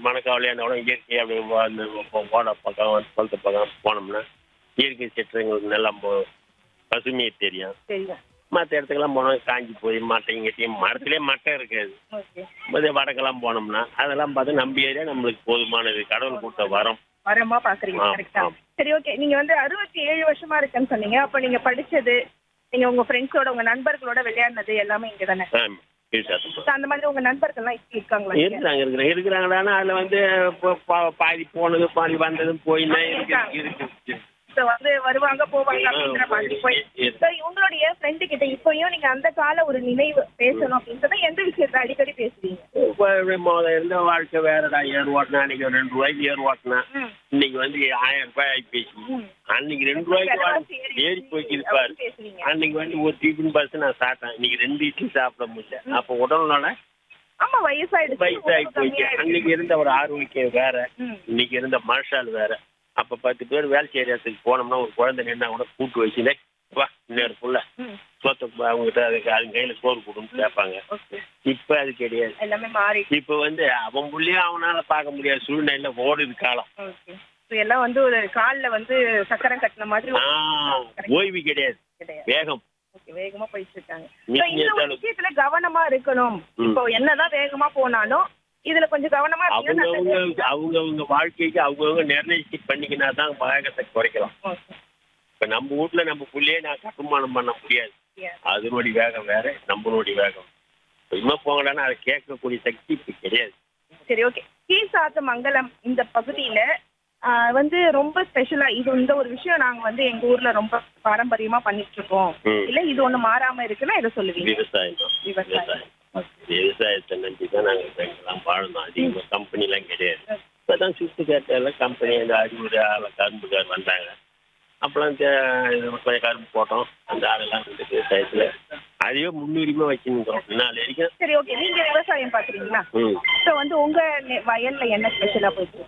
மனக்கவலையாக இருந்தாலும் இயற்கை அப்படி அந்த ஓட பக்கம் குளத்து பக்கம் போனோம்னா இயற்கை சிற்றங்கள் நல்லா போ- பசுமையை தெரியும் தெரியும் மற்ற இடத்துக்கெல்லாம் போனோம் காஞ்சி போய் மட்டையும் கட்டியும் மரத்துலேயே மட்டை இருக்காது ஓகே அதே வடக்கெல்லாம் போனோம்னா அதெல்லாம் பார்த்து நம்ம ஏரியா நம்மளுக்கு போதுமானது கடவுள் கொடுத்த வரம் வரமா பாக்குறீங்க ஆ, கரெக்டா ஆ. சரி ஓகே நீங்க வந்து அறுபத்தி ஏழு வருஷமா இருக்குன்னு சொன்னீங்க அப்ப நீங்க படிச்சது நீங்க உங்க ஃப்ரெண்ட்ஸோட உங்க நண்பர்களோட விளையாடினது எல்லாமே இங்க தானே ஆ, கீழ்சாத்தம் அந்த மாதிரி உங்க நண்பர்கள்லாம் இப்ப இருக்காங்களா இங்க? இருக்கிறாங்க இருக்கிறாங்க இருக்கிறாங்களான்னா அதில் வந்து இப்போ பா- பாதி போனது பாதி வந்ததும் போயின்னா இருக்கு இருக்கு So வந்து வருவாங்க போவாங்க அப்படிங்கிற மாதிரி போய் இருக்கு. சரி உங்களுடைய ஃப்ரெண்டு கிட்ட இப்பயும் நீங்க அந்த கால ஒரு நினைவு பேசணும் அப்படின்னு சொன்னா எந்த விஷயத்த அடிக்கடி பேசுவீங்க இப்போ முதல்ல இருந்த வாழ்க்கை வேறடா ஏர் ஓட்டினா அன்னைக்கு ஒரு ரெண்டு ரூபாய்க்கு ஏர் ஓட்டினா ம். இன்னைக்கு வந்து ஆயிரம் ரூபாய் ஆகி பேசி ம். அன்னைக்கு ரெண்டு ரூபாய்க்கு விலைவாசி வாங்கி ஏறி ஏறி போய்க்கிருப்பாரு அப்படின்னு பேசுவீங்க. அன்னைக்கு வந்து ஒரு டிஃபன் பஸ் நான் சாப்பிட்டேன் இன்னைக்கு ரெண்டு இட்லி சாப்பிட முடியல அப்போ உடல்நல ஆமா வயசாயிடுச்சு வயசாகி உடம்பு போச்சு கம்மியாயிடுச்சு. அன்னைக்கு இருந்த ஒரு ஆரோக்கியம் வேற ம். இன்னைக்கு இருந்த மனுஷால் வேற அப்ப பத்து பேர் வேலை செய்யற இடத்துக்கு போனோம்னா ஒரு குழந்தை நின்னா கூட கூட்டு வச்சுலே வா இன்னொரு புள்ள ம். சோத்த அவங்ககிட்ட அதுக்கு அது கையில சோறு கொடுன்னு கேட்பாங்க Okay. இப்ப அது கிடையாது எல்லாமே மாறி இப்ப வந்து அவன் புள்ளையும் அவனால பார்க்க முடியாத சூழ்நிலையில ஓடுது காலம் ஓகே So எல்லாம் வந்து ஒரு கால்ல வந்து சக்கரம் கட்டின மாதிரி ஒரு ஆஹ் ஓய்வு கிடையாது கிடையாது வேகம் Okay, வேகமா போயிட்டு இருக்காங்க நீ- So, இந்த ஒரு நீ- விஷயத்துல கவனமா இருக்கணும் ம். இப்போ என்னதான் வேகமா போனாலும் இதுல கொஞ்சம் கவனமா இருக்கணும் அவங்கவுங்க நல்லது. அவங்கவுங்க வாழ்க்கைக்கு அவங்கவுங்க நிர்ணயிச்சு பண்ணிக்கினா தான் வேகத்தை குறைக்கலாம் Okay. இப்ப நம்ம வீட்டுல நம்ம புள்ளையே நான் கட்டுமானம் பண்ண முடியாது Yeah. அதனுடைய வேகம் வேற நம்மளுடைய வேகம் சும்மா போங்கடான்னா அதை கேட்கக்கூடிய சக்தி இப்ப கிடையாது சரி ஓகே கீழ்சாத்து மங்கலம் இந்த பகுதியில ஆ, வந்து ரொம்ப ஸ்பெஷலா இது இந்த ஒரு விஷயம் நாங்க வந்து எங்க ஊர்ல ரொம்ப பாரம்பரியமா பண்ணிட்டு இருக்கோம் ம். இல்ல இது ஒண்ணு மாறாம இருக்குன்னா இதை சொல்லுவீங்க விவசாயம் தான் விவசாயம். விவசாயம் விவசாயத்தை நம்பி தான் நாங்கள் எங்கெல்லாம் வாழணும் அதிகமாக கம்பெனிலாம் கிடையாது இப்போதான் சுத்து கேட்டால கம்பெனி அந்த அறிவுரை ஆளை கரும்புக்கார் வந்தாங்க அப்பெல்லாம் தே- இது கொஞ்சம் கரும்பு போட்டோம் அந்த ஆளெல்லாம் வந்து விவசாயத்தில் அதையே முன்னுரிமை வச்சுருக்கிறோம் நாலு வரைக்கும் சரி ஓகே நீங்க விவசாயம் பாக்குறீங்களா ம் சோ வந்து உங்க நெ- வயல்ல என்ன ஸ்பெஷலா போயிட்டு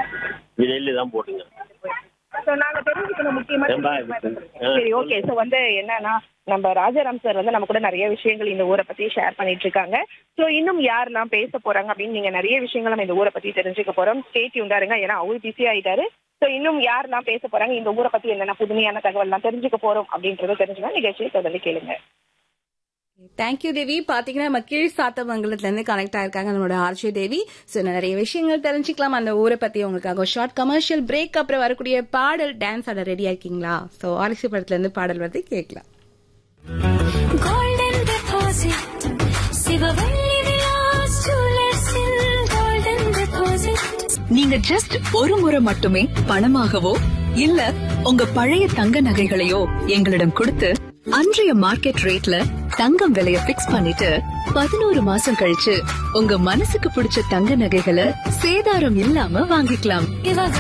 நெல்லு தான் போட்டுங்க சோ நாங்க தெரிஞ்சுக்கணும் முக்கியமா ரொம்ப தெரிஞ்சுக்கணும். ஆ. சரி ஓகே சோ வந்து என்னன்னா நம்ம ராஜாராம் சார் வந்து நம்ம கூட நிறைய விஷயங்கள் இந்த ஊரை பத்தி ஷேர் பண்ணிட்டு இருக்காங்க சோ இன்னும் யாரெல்லாம் பேச போறாங்க அப்படின்னு நீங்க நிறைய விஷயங்கள் நம்ம இந்த ஊரை பத்தி தெரிஞ்சுக்க போறோம் ஸ்டேட் உண்டாருங்க ஏன்னா அவரு பிஸி ஆயிட்டாரு சோ இன்னும் யாரெல்லாம் பேச போறாங்க இந்த ஊரை பத்தி என்னென்ன புதுமையான தகவல்லாம் தெரிஞ்சுக்க போறோம் அப்படின்றத தெரிஞ்சுக்கலாம் நிகழ்ச்சியை தொடர்ந்து கேளுங்க தேங்க்யூ தேவி பாத்தீங்கன்னா நம்ம கீழ் சாத்தமங்கலத்துல இருந்து கனெக்ட் ஆயிருக்காங்க நம்மளோட ஆர்ஜே தேவி சோ நிறைய விஷயங்கள் தெரிஞ்சுக்கலாம் அந்த ஊரை பத்தி உங்களுக்காக ஷார்ட் கமர்ஷியல் பிரேக் அப்புறம் வரக்கூடிய பாடல் டான்ஸ் ஆட ரெடியா இருக்கீங்களா சோ ஆரிசி படத்துல இருந்து பாடல் வருது கேட்கலாம் golden deposit சிவவள்ளி விலாஸ் ஜுவல்லர்ஸில் golden deposit நீங்க ஜஸ்ட் ஒரு முறை மட்டுமே பணமாகவோ இல்ல உங்க பழைய தங்க நகைகளையோ எங்களிடம் கொடுத்து அன்றைய மார்க்கெட் ரேட்ல தங்கம் விலைய பிக்ஸ் பண்ணிட்டு பதினோரு மாசம் கழிச்சு உங்க மனசுக்கு பிடிச்ச தங்க நகைகளை சேதாரம் இல்லாம வாங்கிக்கலாம் இவ